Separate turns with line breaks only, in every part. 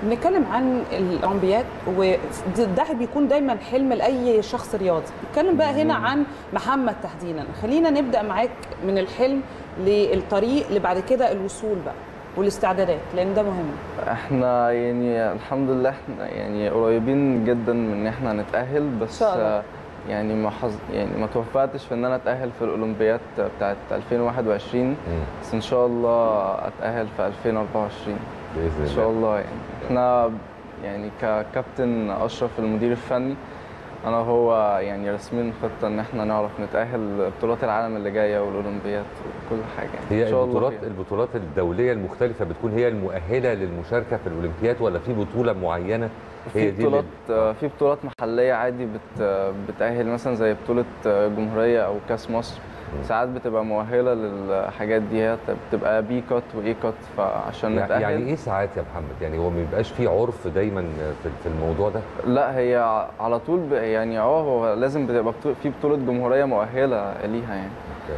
بنتكلم عن الاولمبياد وده بيكون دايما حلم لاي شخص رياضي نتكلم بقى هنا عن محمد تحديدا خلينا نبدا معاك من الحلم للطريق اللي بعد كده الوصول بقى والاستعدادات لان ده مهم
احنا يعني الحمد لله احنا يعني قريبين جدا من ان احنا نتأهل بس
إن شاء الله.
آه، يعني ما حظ يعني ما توفقتش في ان انا اتأهل في الاولمبياد بتاعت 2021 بس ان شاء الله اتأهل في 2024
باذن
ان شاء
الله
الله يعني احنا يعني ككابتن اشرف المدير الفني انا هو يعني راسمين خطه ان احنا نعرف نتاهل بطولات العالم اللي جايه والاولمبياد وكل حاجه يعني
هي
ان شاء الله
البطولات
خير.
البطولات الدوليه المختلفه بتكون هي المؤهله للمشاركه في الاولمبياد ولا في بطوله معينه
في
هي دي
بطولات
اللي-
في بطولات محليه عادي بت بتاهل مثلا زي بطوله جمهوريه او كاس مصر ساعات بتبقى مؤهله للحاجات دي هي بتبقى بي كات واي كات فعشان
يعني
نتاهل
يعني ايه ساعات يا محمد يعني هو ما بيبقاش في عرف دايما في في الموضوع ده
لا هي ع- على طول ب- يعني اه هو لازم بتبقى بطو- في بطوله جمهوريه مؤهله ليها يعني
اوكي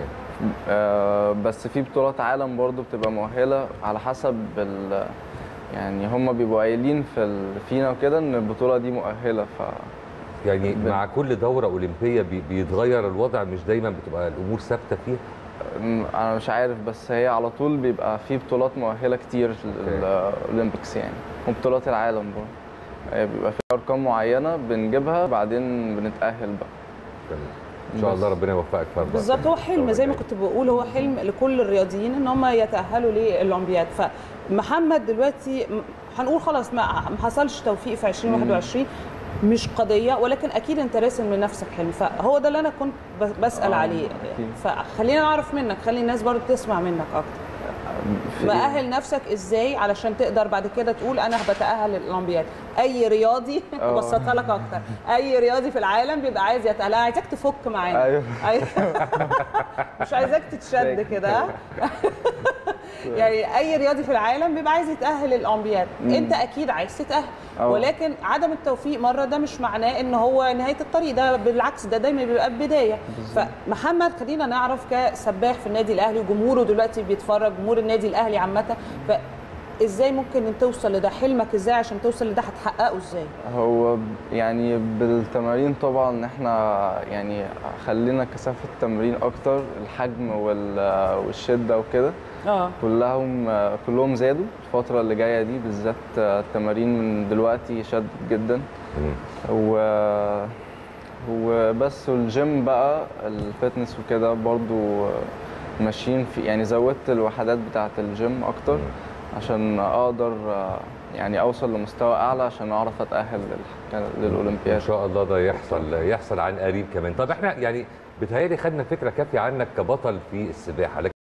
آه، بس في بطولات عالم برضو بتبقى مؤهله على حسب ال يعني هم بيبقوا قايلين في ال- فينا وكده ان البطوله دي مؤهله ف
يعني
ب-
مع كل دوره اولمبيه بي- بيتغير الوضع مش دايما بتبقى الامور ثابته فيها
م- انا مش عارف بس هي على طول بيبقى في بطولات مؤهله كتير للاولمبيكس يعني وبطولات العالم برضه هي بيبقى في ارقام معينه بنجيبها بعدين بنتاهل بقى
تمام. ان شاء الله
بس.
ربنا يوفقك في أربعة.
بالظبط هو حلم زي ما
إن شاء
كنت بقول هو حلم لكل الرياضيين ان هم يتاهلوا للاولمبياد فمحمد دلوقتي م- هنقول خلاص ما ما حصلش توفيق في 2021 مش قضيه ولكن اكيد انت راسم لنفسك حلم فهو ده اللي انا كنت ب- بسال
آه،
عليه
أكيد.
فخلينا نعرف منك خلي الناس برضو تسمع منك اكتر
في-
مأهل نفسك ازاي علشان تقدر بعد كده تقول انا بتأهل للاولمبياد اي رياضي
آه.
ابسطها لك اكتر اي رياضي في العالم بيبقى عايز يتأهل أنا عايزاك تفك معانا
أيوه.
مش عايزاك تتشد كده يعني اي رياضي في العالم بيبقى عايز يتأهل للاولمبياد انت اكيد عايز تتأهل
أه.
ولكن عدم التوفيق مره ده مش معناه ان هو نهايه الطريق ده بالعكس ده دايما بيبقى بدايه فمحمد خلينا نعرف كسباح في النادي الاهلي وجمهوره دلوقتي بيتفرج جمهور النادي الاهلي عامه فازاي ممكن ان توصل لده حلمك ازاي عشان توصل لده هتحققه ازاي
هو ب- يعني بالتمارين طبعا احنا يعني خلينا كثافه التمرين اكتر الحجم وال- والشده وكده
اه
كلهم كلهم زادوا الفتره اللي جايه دي بالذات التمارين من دلوقتي شدت جدا
مم.
و وبس والجيم بقى الفتنس وكده برضو ماشيين في يعني زودت الوحدات بتاعه الجيم اكتر عشان اقدر يعني اوصل لمستوى اعلى عشان اعرف اتاهل لل-
ان
للاولمبياد
شاء الله ده يحصل يحصل عن قريب كمان طب احنا يعني بتهيألي خدنا فكره كافيه عنك كبطل في السباحه لكن